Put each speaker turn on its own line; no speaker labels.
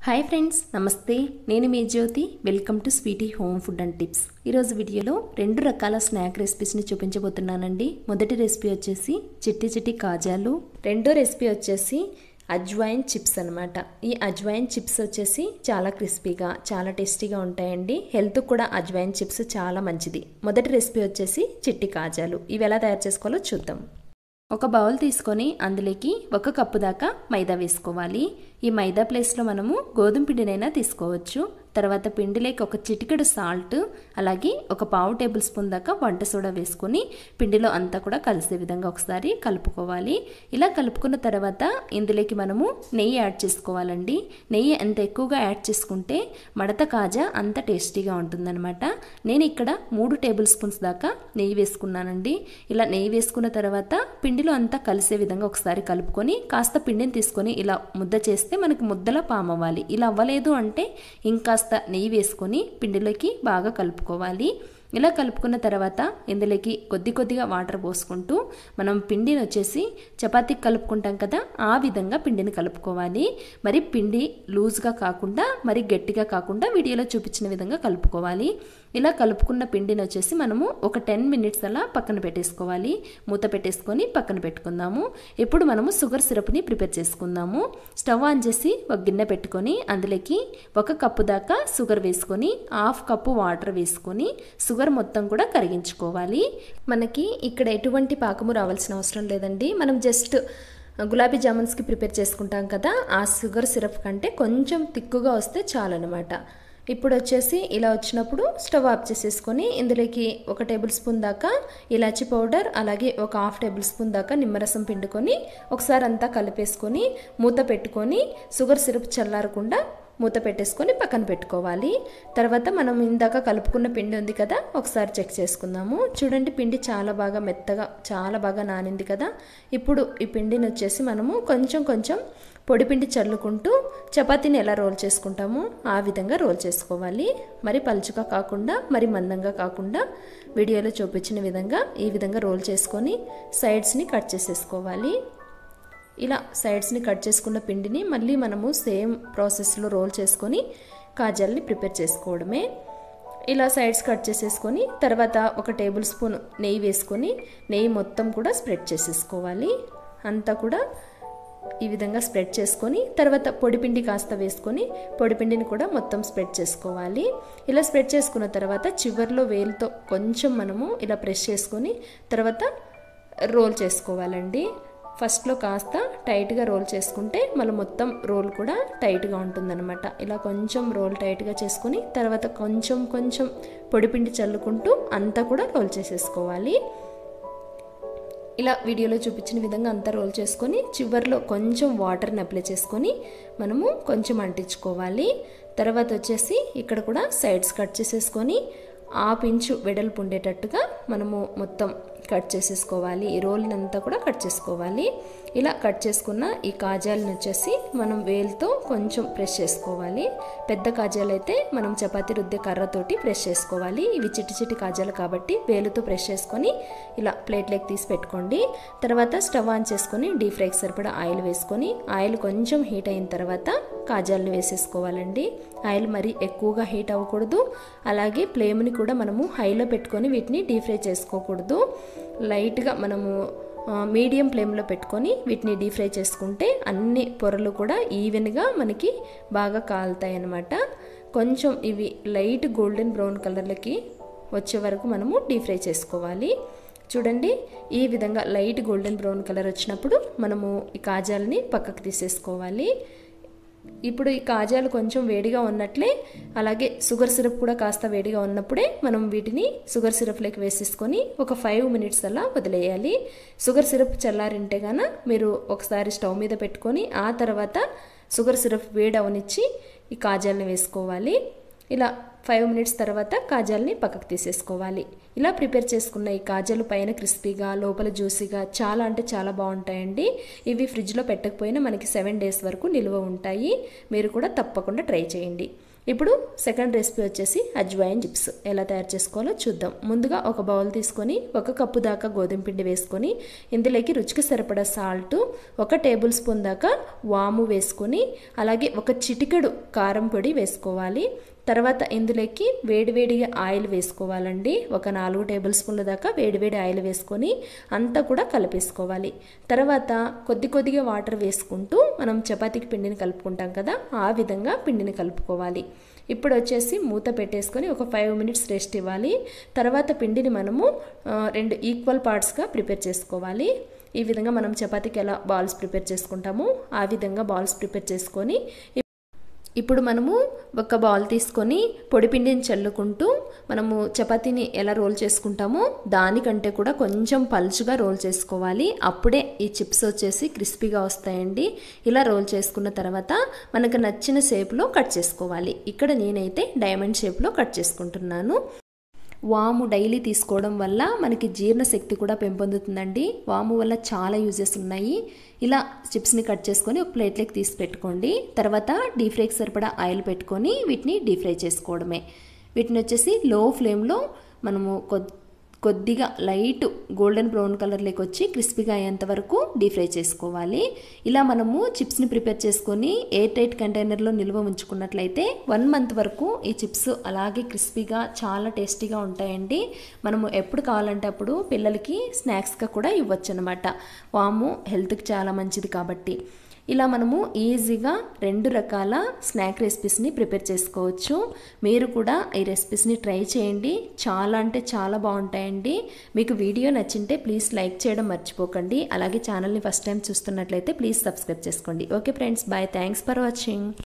hi friends నమస్తే నేను మీ Jyothi welcome to sweety home food and tips ఈరోజు వీడియోలో రెండు రకాల స్నాక్ రెసిపీస్ని చూపించబోతున్నానండి మొదటి రెసిపీ వచ్చేసి చిట్టి చిట్టి కాజాలు రెండో రెసిపీ వచ్చేసి అజ్వైన్ చిప్స్ అనమాట ఈ అజ్వైన్ చిప్స్ వచ్చేసి చాలా క్రిస్పీగా చాలా టేస్టీగా ఉంటాయండి హెల్త్ కూడా అజ్వైన్ చిప్స్ చాలా మంచిది మొదటి రెసిపీ వచ్చేసి చిట్టి కాజాలు ఇవి ఎలా తయారు చేసుకోవాలో చూద్దాం ఒక బౌల్ తీసుకొని అందులోకి ఒక కప్పు దాకా మైదా వేసుకోవాలి ఈ మైదా ప్లేస్లో మనము గోధుమ పిండినైనా తీసుకోవచ్చు తర్వాత పిండిలోకి ఒక చిటికెడు సాల్ట్ అలాగే ఒక పావు టేబుల్ స్పూన్ దాకా వంట సోడా వేసుకొని పిండిలో అంతా కూడా కలిసే విధంగా ఒకసారి కలుపుకోవాలి ఇలా కలుపుకున్న తర్వాత ఇందులోకి మనము నెయ్యి యాడ్ చేసుకోవాలండి నెయ్యి ఎంత ఎక్కువగా యాడ్ చేసుకుంటే మడత కాజా అంత టేస్టీగా ఉంటుందన్నమాట నేను ఇక్కడ మూడు టేబుల్ స్పూన్స్ దాకా నెయ్యి వేసుకున్నానండి ఇలా నెయ్యి వేసుకున్న తర్వాత పిండిలో అంతా కలిసే విధంగా ఒకసారి కలుపుకొని కాస్త పిండిని తీసుకొని ఇలా ముద్ద చేస్తే మనకి ముద్దలా పామ్ అవ్వాలి ఇలా అవ్వలేదు అంటే ఇంకాస్త నెయ్యి వేసుకొని పిండిలోకి బాగా కలుపుకోవాలి ఇలా కలుపుకున్న తర్వాత ఇందులోకి కొద్ది కొద్దిగా వాటర్ పోసుకుంటూ మనం పిండిని వచ్చేసి చపాతీకి కలుపుకుంటాం కదా ఆ విధంగా పిండిని కలుపుకోవాలి మరి పిండి లూజ్గా కాకుండా మరి గట్టిగా కాకుండా వీడియోలో చూపించిన విధంగా కలుపుకోవాలి ఇలా కలుపుకున్న పిండిని వచ్చేసి మనము ఒక టెన్ మినిట్స్ అలా పక్కన పెట్టేసుకోవాలి మూత పెట్టేసుకొని పక్కన పెట్టుకుందాము ఇప్పుడు మనము షుగర్ సిరప్ని ప్రిపేర్ చేసుకుందాము స్టవ్ ఆన్ చేసి ఒక గిన్నె పెట్టుకొని అందులోకి ఒక కప్పు దాకా షుగర్ వేసుకొని హాఫ్ కప్పు వాటర్ వేసుకొని షుగర్ మొత్తం కూడా కరిగించుకోవాలి మనకి ఇక్కడ ఎటువంటి పాకము రావాల్సిన అవసరం లేదండి మనం జస్ట్ గులాబీ జామున్స్కి ప్రిపేర్ చేసుకుంటాం కదా ఆ షుగర్ సిరప్ కంటే కొంచెం తిక్కుగా వస్తే చాలన్నమాట ఇప్పుడు వచ్చేసి ఇలా వచ్చినప్పుడు స్టవ్ ఆఫ్ చేసేసుకొని ఇందులోకి ఒక టేబుల్ స్పూన్ దాకా ఇలాచి పౌడర్ అలాగే ఒక హాఫ్ టేబుల్ స్పూన్ దాకా నిమ్మరసం పిండుకొని ఒకసారి అంతా కలిపేసుకొని మూత పెట్టుకొని షుగర్ సిరప్ చల్లారకుండా మూత పెట్టేసుకొని పక్కన పెట్టుకోవాలి తర్వాత మనం ఇందాక కలుపుకున్న పిండి ఉంది కదా ఒకసారి చెక్ చేసుకుందాము చూడండి పిండి చాలా బాగా మెత్తగా చాలా బాగా నానింది కదా ఇప్పుడు ఈ పిండిని వచ్చేసి మనము కొంచెం కొంచెం పొడి పిండి చల్లుకుంటూ చపాతీని ఎలా రోల్ చేసుకుంటామో ఆ విధంగా రోల్ చేసుకోవాలి మరి పలుచుగా కాకుండా మరి మందంగా కాకుండా వీడియోలో చూపించిన విధంగా ఈ విధంగా రోల్ చేసుకొని సైడ్స్ని కట్ చేసేసుకోవాలి ఇలా సైడ్స్ని కట్ చేసుకున్న పిండిని మళ్ళీ మనము సేమ్ ప్రాసెస్లో రోల్ చేసుకొని కాజల్ని ప్రిపేర్ చేసుకోవడమే ఇలా సైడ్స్ కట్ చేసేసుకొని తర్వాత ఒక టేబుల్ స్పూన్ నెయ్యి వేసుకొని నెయ్యి మొత్తం కూడా స్ప్రెడ్ చేసేసుకోవాలి అంతా కూడా ఈ విధంగా స్ప్రెడ్ చేసుకొని తర్వాత పొడిపిండి కాస్త వేసుకొని పొడిపిండిని కూడా మొత్తం స్ప్రెడ్ చేసుకోవాలి ఇలా స్ప్రెడ్ చేసుకున్న తర్వాత చివరిలో వేలుతో కొంచెం మనము ఇలా ప్రెస్ చేసుకొని తర్వాత రోల్ చేసుకోవాలండి ఫస్ట్లో కాస్త టైట్గా రోల్ చేసుకుంటే మళ్ళీ మొత్తం రోల్ కూడా టైట్గా ఉంటుందన్నమాట ఇలా కొంచెం రోల్ టైట్గా చేసుకొని తర్వాత కొంచెం కొంచెం పొడిపిండి చల్లుకుంటూ అంతా కూడా రోల్ చేసేసుకోవాలి ఇలా వీడియోలో చూపించిన విధంగా అంతా రోల్ చేసుకొని చివరిలో కొంచెం వాటర్ని అప్లై చేసుకొని మనము కొంచెం అంటించుకోవాలి తర్వాత వచ్చేసి ఇక్కడ కూడా సైడ్స్ కట్ చేసేసుకొని హాఫ్ ఇంచు వెడల్పు ఉండేటట్టుగా మనము మొత్తం కట్ చేసేసుకోవాలి ఈ రోల్ని అంతా కూడా కట్ చేసుకోవాలి ఇలా కట్ చేసుకున్న ఈ కాజాలను వచ్చేసి మనం వేలుతో కొంచెం ప్రెస్ చేసుకోవాలి పెద్ద కాజాలు అయితే మనం చపాతీ రుద్దే కర్రతోటి ప్రెస్ చేసుకోవాలి ఇవి చిట్టి చిట్టి కాజాలు కాబట్టి వేలుతో ప్రెస్ చేసుకొని ఇలా ప్లేట్లోకి తీసి పెట్టుకోండి తర్వాత స్టవ్ ఆన్ చేసుకొని డీప్ ఫ్రైకి సరిపడా ఆయిల్ వేసుకొని ఆయిల్ కొంచెం హీట్ అయిన తర్వాత కాజాలను వేసేసుకోవాలండి ఆయిల్ మరి ఎక్కువగా హీట్ అవ్వకూడదు అలాగే ఫ్లేమ్ని కూడా మనము హైలో పెట్టుకొని వీటిని డీప్ ఫ్రై చేసుకోకూడదు లైట్గా మనము మీడియం ఫ్లేమ్లో పెట్టుకొని వీటిని డీప్ ఫ్రై చేసుకుంటే అన్ని పొరలు కూడా ఈవెన్గా మనకి బాగా కాలుతాయి అన్నమాట కొంచెం ఇవి లైట్ గోల్డెన్ బ్రౌన్ కలర్లకి వచ్చే వరకు మనము డీప్ ఫ్రై చేసుకోవాలి చూడండి ఈ విధంగా లైట్ గోల్డెన్ బ్రౌన్ కలర్ వచ్చినప్పుడు మనము ఈ కాజాలని పక్కకు తీసేసుకోవాలి ఇప్పుడు ఈ కాజాలు కొంచెం వేడిగా ఉన్నట్లే అలాగే షుగర్ సిరప్ కూడా కాస్త వేడిగా ఉన్నప్పుడే మనం వీటిని షుగర్ సిరప్లోకి వేసేసుకొని ఒక ఫైవ్ మినిట్స్ అలా వదిలేయాలి షుగర్ సిరప్ చల్లారింటే గాన మీరు ఒకసారి స్టవ్ మీద పెట్టుకొని ఆ తర్వాత షుగర్ సిరప్ వేడి అవనిచ్చి ఈ కాజాలని వేసుకోవాలి ఇలా ఫైవ్ మినిట్స్ తర్వాత కాజాల్ని పక్కకు తీసేసుకోవాలి ఇలా ప్రిపేర్ చేసుకున్న ఈ కాజాలు పైన క్రిస్పీగా లోపల జ్యూసీగా చాలా అంటే చాలా బాగుంటాయండి ఇవి ఫ్రిడ్జ్లో పెట్టకపోయినా మనకి సెవెన్ డేస్ వరకు నిల్వ ఉంటాయి మీరు కూడా తప్పకుండా ట్రై చేయండి ఇప్పుడు సెకండ్ రెసిపీ వచ్చేసి అజ్వాయిన్ చిప్స్ ఎలా తయారు చేసుకోవాలో చూద్దాం ముందుగా ఒక బౌల్ తీసుకొని ఒక కప్పు దాకా గోధుమ పిండి వేసుకొని ఇందులోకి రుచికి సరిపడా సాల్ట్ ఒక టేబుల్ స్పూన్ దాకా వాము వేసుకొని అలాగే ఒక చిటికెడు కారం పొడి వేసుకోవాలి తర్వాత ఇందులోకి వేడివేడిగా ఆయిల్ వేసుకోవాలండి ఒక నాలుగు టేబుల్ స్పూన్ల దాకా వేడివేడి ఆయిల్ వేసుకొని అంతా కూడా కలిపేసుకోవాలి తర్వాత కొద్ది కొద్దిగా వాటర్ వేసుకుంటూ మనం చపాతీకి పిండిని కలుపుకుంటాం కదా ఆ విధంగా పిండిని కలుపుకోవాలి ఇప్పుడు వచ్చేసి మూత పెట్టేసుకొని ఒక ఫైవ్ మినిట్స్ రెస్ట్ ఇవ్వాలి తర్వాత పిండిని మనము రెండు ఈక్వల్ పార్ట్స్గా ప్రిపేర్ చేసుకోవాలి ఈ విధంగా మనం చపాతీకి ఎలా బాల్స్ ప్రిపేర్ చేసుకుంటామో ఆ విధంగా బాల్స్ ప్రిపేర్ చేసుకొని ఇప్పుడు మనము ఒక బౌల్ తీసుకొని పొడిపిండిని చల్లుకుంటూ మనము చపాతీని ఎలా రోల్ చేసుకుంటామో దానికంటే కూడా కొంచెం పలుచుగా రోల్ చేసుకోవాలి అప్పుడే ఈ చిప్స్ వచ్చేసి క్రిస్పీగా వస్తాయండి ఇలా రోల్ చేసుకున్న తర్వాత మనకు నచ్చిన షేప్లో కట్ చేసుకోవాలి ఇక్కడ నేనైతే డైమండ్ షేప్లో కట్ చేసుకుంటున్నాను వాము డైలీ తీసుకోవడం వల్ల మనకి జీర్ణశక్తి కూడా పెంపొందుతుందండి వాము వల్ల చాలా యూజెస్ ఉన్నాయి ఇలా చిప్స్ని కట్ చేసుకొని ఒక ప్లేట్లోకి తీసి పెట్టుకోండి తర్వాత డీప్ ఫ్రైకి సరిపడా ఆయిల్ పెట్టుకొని వీటిని డీప్ ఫ్రై చేసుకోవడమే వీటిని వచ్చేసి లో ఫ్లేమ్లో మనము కొద్ది కొద్దిగా లైట్ గోల్డెన్ బ్రౌన్ కలర్లోకి వచ్చి క్రిస్పీగా అయ్యేంత వరకు డీప్ ఫ్రై చేసుకోవాలి ఇలా మనము చిప్స్ని ప్రిపేర్ చేసుకొని ఎయిర్ టైట్ కంటైనర్లో నిల్వ ఉంచుకున్నట్లయితే వన్ మంత్ వరకు ఈ చిప్స్ అలాగే క్రిస్పీగా చాలా టేస్టీగా ఉంటాయండి మనము ఎప్పుడు కావాలంటే అప్పుడు పిల్లలకి స్నాక్స్గా కూడా ఇవ్వచ్చు అనమాట వాము హెల్త్కి చాలా మంచిది కాబట్టి ఇలా మనము ఈజీగా రెండు రకాల స్నాక్ రెసిపీస్ని ప్రిపేర్ చేసుకోవచ్చు మీరు కూడా ఈ రెసిపీస్ని ట్రై చేయండి చాలా అంటే చాలా బాగుంటాయండి మీకు వీడియో నచ్చింటే ప్లీజ్ లైక్ చేయడం మర్చిపోకండి అలాగే ఛానల్ని ఫస్ట్ టైం చూస్తున్నట్లయితే ప్లీజ్ సబ్స్క్రైబ్ చేసుకోండి okay friends bye thanks for watching